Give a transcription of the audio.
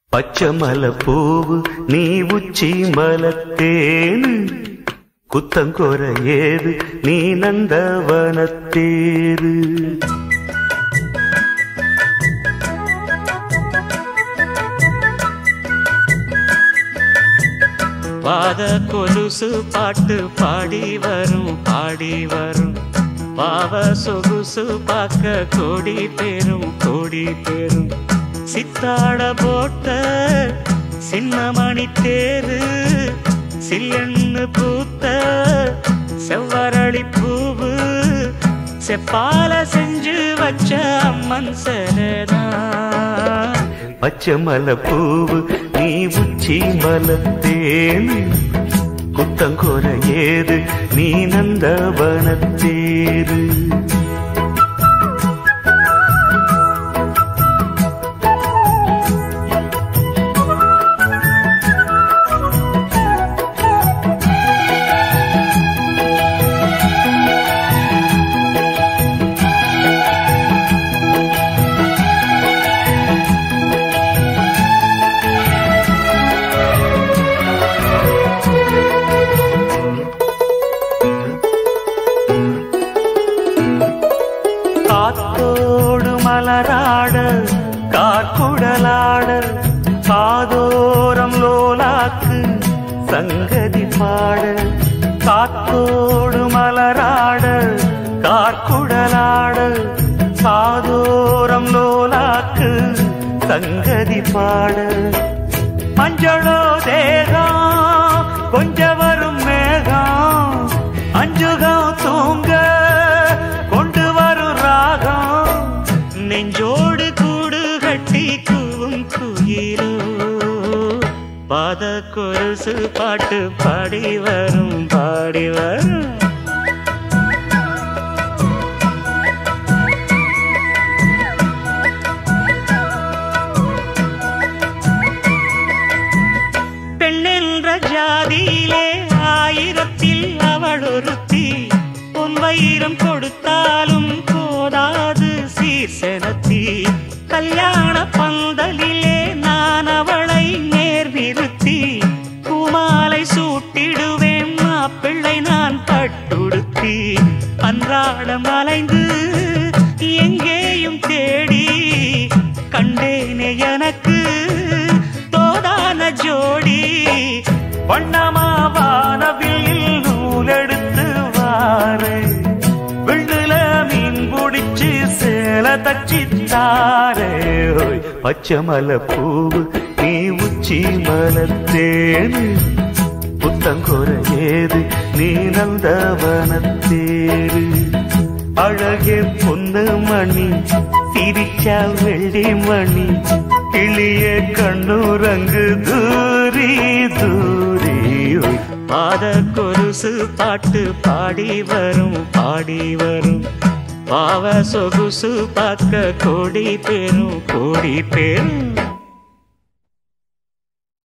பச்சைமல பூவு நீ உச்சி மலத்தேனு குத்தங்கொர ஏது நீ நந்தவனத்தேரு பாத கொலுசு பாட்டு பாடி வரும் பாடி வரும் பாவ சொகுசு பார்க்க கோடி பேரும் கோடி பேரும் சித்தாட போட்ட சின்னமணி தேரு சில்லெண்ணு பூத்த செவ்வரளி பூவு செப்பால செஞ்சு வச்ச அம்மன் சரதான் பச்சைமல பூவு நீ உச்சி மலத்தேனு குத்தங்கொர ஏது நீ நந்தவனத்தேரு காத்தோடு மலராட கார்குடலாட காதோரம் லோலாக்கு சங்கதி பாட காத்தோடு மலராட கார்குடலாட காதோரம் லோலாக்கு சங்கதி பாட மஞ்சளோ தேகம் கொஞ்ச வரும் மேகம் அஞ்சுகம் தூங்க கொண்டு வரும் ராகம் நெஞ்சோடு கூடு கட்டி கூவும் குயிலோ பாத கொலுசு பாட்டு பாடி வரும் பாடி வரும் பெண்ணென்ற ஜாதியிலே ஆயிரத்தில் அவள் ஒருத்தி பொன் வைரம் கொடுத்தாலும் போதாது சீர்செனத்தி கல்யாண பந்தலிலே நான் அவளை நேர் நிறுத்தி பூமாலை சூட்டிடுவேன் மாப்பிள்ளை நான் பட்டுடுத்தி அன்றாடம் அலைந்து எங்கேயும் தேடி கண்டேனே எனக்கு தோதான ஜோடி வண்ணமாவானவில் நூலெடுத்து வாரு விண்ணுல மீன் பிடிச்சு சேல தச்சி தாரே ஓய் பச்சைமல பூவு நீ உச்சி மலத்தேனு புத்தங்கொர ஏது நீ நந்தவனத்தேரு அழகே பொண்ணு மணி சிரிச்சா வெள்ளி மணி கிளிய கண்ணுரங்கு தூரி தூரி ஓய் பாத கொலுசு பாட்டு பாடி வரும் பாடி வரும் பாவ சொகுசு பார்க்க கோடி பேரும் கோடி பேரும்